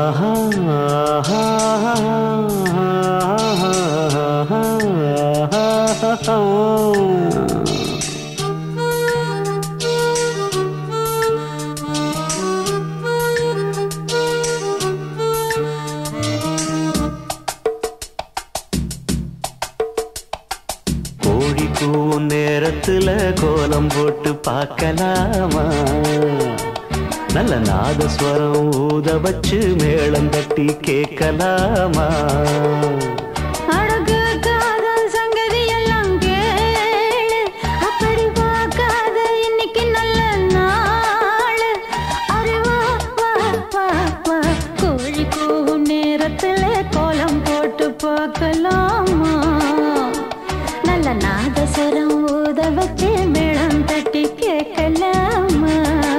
கோழி கூவும் நேரத்துல கோலம் போட்டு பார்க்கலாமா நல்ல நாதஸ்வரம் ஊத வச்சு மேளம் தட்டி கேட்கலாமா அழகு காதல் சங்கதி எல்லாம் கேளு அப்படி பார்க்காத இன்னைக்கு நல்ல நாள் அरे வா வா வா வா கோழி கூவும் நேரத்துல கோலம் போட்டு பார்க்கலாமா நல்ல நாதஸ்வரம் ஊத வச்சு மேளம் தட்டி கேட்கலாமா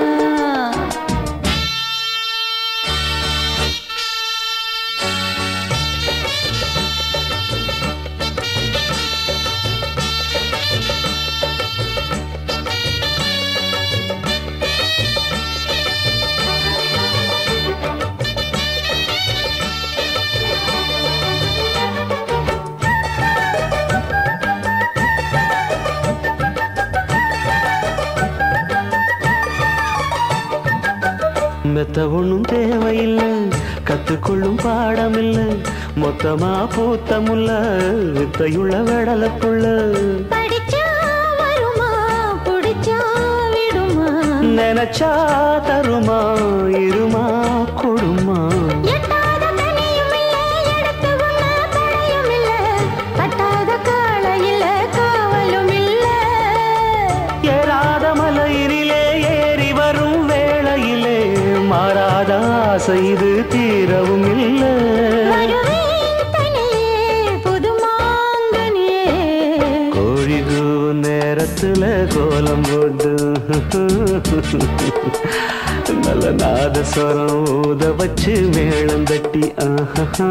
மெத்த ஒண்ணும் தேவையில்லை கத்துக்கொள்ளும் பாடமில்லை மொத்தமா பூத்த முல்ல வித்தையுள்ள வெடலப்புள்ள படிச்சா வருமா புடிச்சா விடுமா நினைச்சா தருமா இருமா கொடுமா எட்டாத கனியும் இல்ல எடுத்து உண்ண தடையும் இல்ல கட்டாத காளை இல்ல காவலும் இல்ல ஏறாத மலையிலே ஏறி வரும் வேளையிலே மாறாத ஆசை இது தீரவும் இல்லை வருவேன் தனியே புது மாங்கனியே கோழி கூவும் நேரத்துல கோலம் போட்டு நல்ல நாதஸ்வரம் ஊத வச்சு மேளம் தட்டி ஆஹா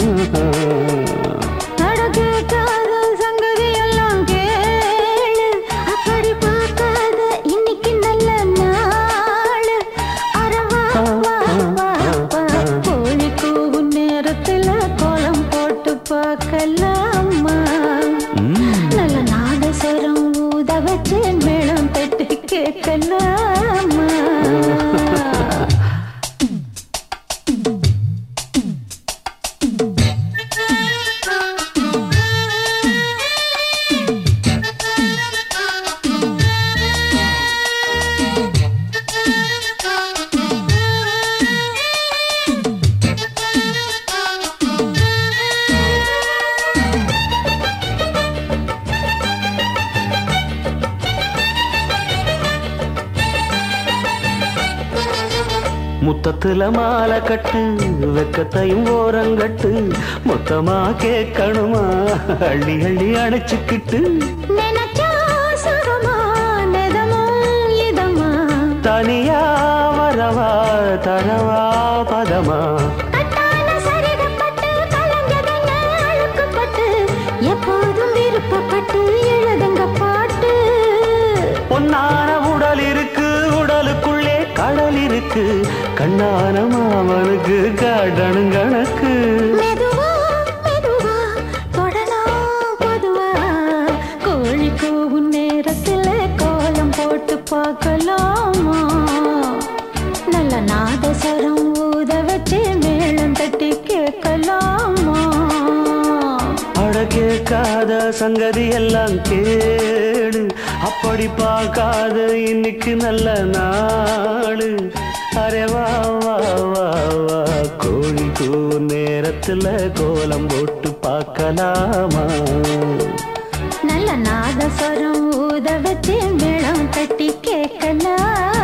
அழகு காதல் சங்கதி எல்லாம் கேளு அப்படி பார்க்காத இன்னைக்கு நல்ல நாள் அரவா வா வா வா கோழி கூவும் நேரத்துல கோலம் போட்டு பார்க்கலாமா ம். நல்ல நாதஸ்வரம் ஊத வச்சு மேளம் தட்டி கேட்கலாமா முத்தத்துல மாலை கட்டு வெக்கத்தையும் ஓரங்கட்டு மொத்தமா கேட்கணுமா அள்ளி அள்ளி அணைச்சுக்கிட்டு நினைச்சா சுகமா நெதமும் இதமா தனியா வரவா தரவா பதமா கட்டான சரிகப்பட்டு கலஞ்சதென்ன அழுக்குப்பட்டு எப்போதும் விருப்பப்பட்டு எழுதுங்க பாட்டு பொன்னான உடல் இருக்கு உடலுக்குள்ளே கடல் இருக்கு கண்ணான மாமனுக்கு காட்டணும் கணக்கு மெதுவா மெதுவா தொடலாம் பொதுவா கோழி கூவும் நேரத்துல கோலம் போட்டு பார்க்கலாமா நல்ல நாதஸ்வரம் ஊத வச்சு மேளம் தட்டி கேட்கலாமா அட கேட்காத சங்கதி எல்லாம் கேடு அப்படி பார்க்காத இன்னைக்கு நல்ல நாடு அரே வா வா வா வா கோழி கூ நேரத்துல கோலம் போட்டு பார்க்கலாமா நல்ல நாதஸ்வரம் ஊத வச்சு மேளம் தட்டி கேட்கலாம்